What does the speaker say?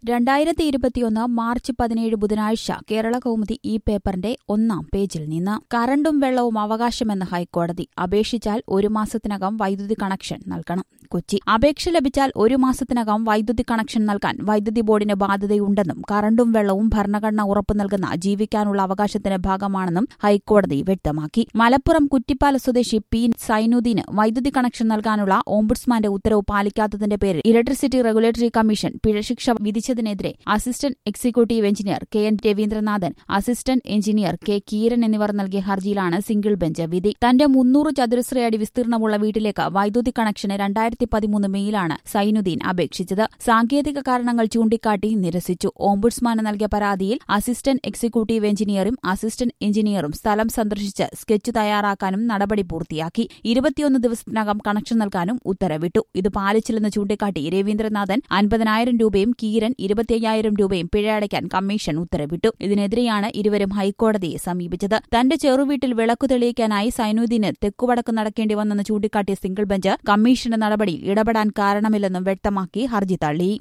രണ്ടായിരത്തി ഇരുപത്തിയൊന്ന് മാർച്ച് പതിനേഴ് ബുധനാഴ്ച കേരള കൗമുദി ഈ പേപ്പറിന്റെ ഒന്നാം പേജിൽ നിന്ന് കറണ്ടും വെള്ളവും അവകാശമെന്ന് ഹൈക്കോടതി അപേക്ഷിച്ചാൽ ഒരു മാസത്തിനകം വൈദ്യുതി കണക്ഷൻ നൽകണം കൊച്ചി അപേക്ഷ ലഭിച്ചാൽ ഒരു മാസത്തിനകം വൈദ്യുതി കണക്ഷൻ നൽകാൻ വൈദ്യുതി ബോർഡിന് ബാധ്യതയുണ്ടെന്നും കറണ്ടും വെള്ളവും ഭരണഘടന ഉറപ്പു നൽകുന്ന ജീവിക്കാനുള്ള അവകാശത്തിന്റെ ഭാഗമാണെന്നും ഹൈക്കോടതി വ്യക്തമാക്കി മലപ്പുറം കുറ്റിപ്പാല സ്വദേശി പി സൈനുദ്ദീന് വൈദ്യുതി കണക്ഷൻ നൽകാനുള്ള ഓംബുഡ്സ്മാന്റെ ഉത്തരവ് പാലിക്കാത്തതിന്റെ പേരിൽ ഇലക്ട്രിസിറ്റി റെഗുലേറ്ററി കമ്മീഷൻ പിഴശിക്ഷ വിധിച്ചതിനെതിരെ assistant executive engineer K N Raveendranathan assistant engineer K Keeran എന്നിവർ നൽകിയ ഹർജിയിലാണ് സിംഗിൾ ബെഞ്ച് വിധി തന്റെ മുന്നൂറ് ചതുരശ്ര അടി വിസ്തീർണമുള്ള വീട്ടിലേക്ക് വൈദ്യുതി കണക്ഷന് രണ്ടായിരത്തി പതിമൂന്ന് മെയിലാണ് സൈനുദ്ദീൻ അപേക്ഷിച്ചത് സാങ്കേതിക കാരണങ്ങൾ ചൂണ്ടിക്കാട്ടി നിരസിച്ചു ഓംബുഡ്സ്മാന് നൽകിയ പരാതിയിൽ അസിസ്റ്റന്റ് എക്സിക്യൂട്ടീവ് എഞ്ചിനീയറും അസിസ്റ്റന്റ് എഞ്ചിനീയറും സ്ഥലം സന്ദർശിച്ച് സ്കെച്ച് തയ്യാറാക്കാനും നടപടി പൂർത്തിയാക്കി ഇരുപത്തിയൊന്ന് ദിവസത്തിനകം കണക്ഷൻ നൽകാനും ഉത്തരവിട്ടു ഇത് പാലിച്ചില്ലെന്ന് ചൂണ്ടിക്കാട്ടി രവീന്ദ്രനാഥൻ അൻപതിനായിരം രൂപയും കീരൻ ഇരുപത്തിയ്യായിരം രൂപയും പിഴ അടയ്ക്കാൻ കമ്മീഷൻ ഉത്തരവിട്ടു ഇതിനെതിരെയാണ് ഇരുവരും ഹൈക്കോടതിയെ സമീപിച്ചത് തന്റെ ചെറുവീട്ടിൽ വിളക്കു തെളിയിക്കാനായി സൈനുദ്ദീന് തെക്കുവടക്ക് നടക്കേണ്ടി വന്നെന്ന് ചൂണ്ടിക്കാട്ടിയ സിംഗിൾ ബെഞ്ച് കമ്മീഷന്റെ നടപടിയിൽ ഇടപെടാൻ കാരണമില്ലെന്നും വ്യക്തമാക്കി ഹർജി തള്ളി